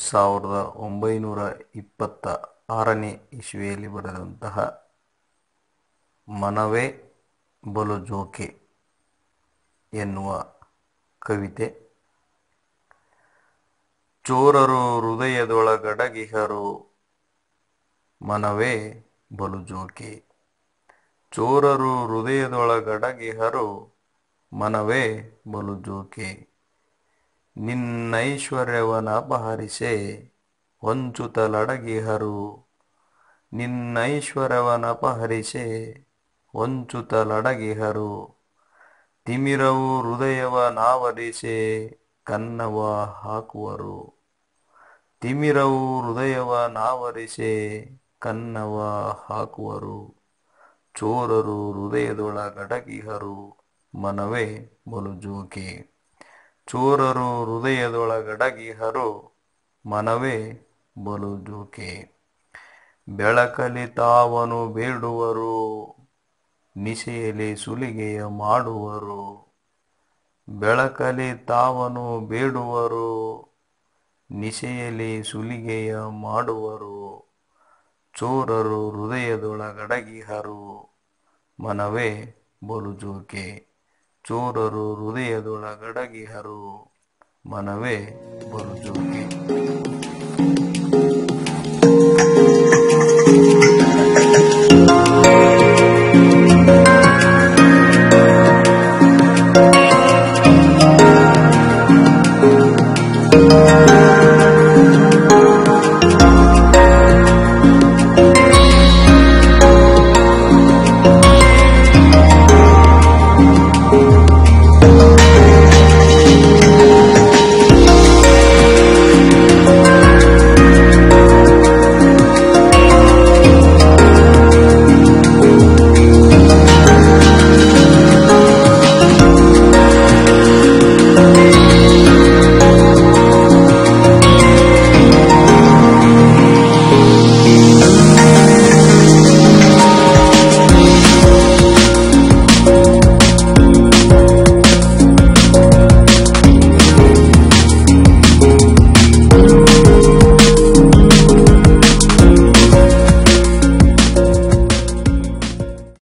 ಸಾವಿರದ ಒಂಬೈನೂರ ಇಪ್ಪತ್ತ ಆರನೇ ಇಸ್ವಿಯಲ್ಲಿ ಬರೆದಂತಹ ಮನವೇ ಬಲು ಜೋಕೆ ಎನ್ನುವ ಕವಿತೆ ಚೋರರು ಹೃದಯದೊಳಗಡಗಿಹರು ಮನವೇ ಬಲು ಜೋಕೆ ಚೋರರು ಹೃದಯದೊಳಗಡಗಿಹರು ಮನವೇ ಬಲು ಜೋಕೆ ನಿನ್ನೈಶ್ವರ್ಯವನ ಅಪಹರಿಸೆ ಹೊಂಚುತಲಡಗಿಹರು ನಿನ್ನೈಶ್ವರ್ಯವನ ಅಪಹರಿಸೆ ಹೊಂಚುತಲಡಗಿಹರು ತಿಮಿರವು ಹೃದಯವ ನಾವರಿಸೆ ಕನ್ನವ ಹಾಕುವರು ತಿಮಿರವು ಹೃದಯವ ನಾವರಿಸೆ ಕನ್ನವ ಹಾಕುವರು ಚೋರರು ಹೃದಯದೊಳಗಡಗಿಹರು ಮನವೇ ಬಲು ಜೋಕೆ ಚೋರರು ಹೃದಯದೊಳಗಡಗಿಹರು ಮನವೇ ಬಲು ಜೋಕೆ ಬೆಳಕಲಿ ತಾವನು ಬೇಡುವರು ನಿಶೆಯಲ್ಲಿ ಸುಲಿಗೆಯ ಮಾಡುವರು ಬೆಳಕಲಿ ತಾವನು ಬೇಡುವರು ನಿಶೆಯಲ್ಲಿ ಸುಲಿಗೆಯ ಮಾಡುವರು ಚೋರರು ಹೃದಯದೊಳಗಡಗಿಹರು ಮನವೇ ಬಲು ಜೋಕೆ ಚೋರರು ಹೃದಯದೊಳಗಡಗಿಹರು ಮನವೇ ಬಲು ಜೋಕೆ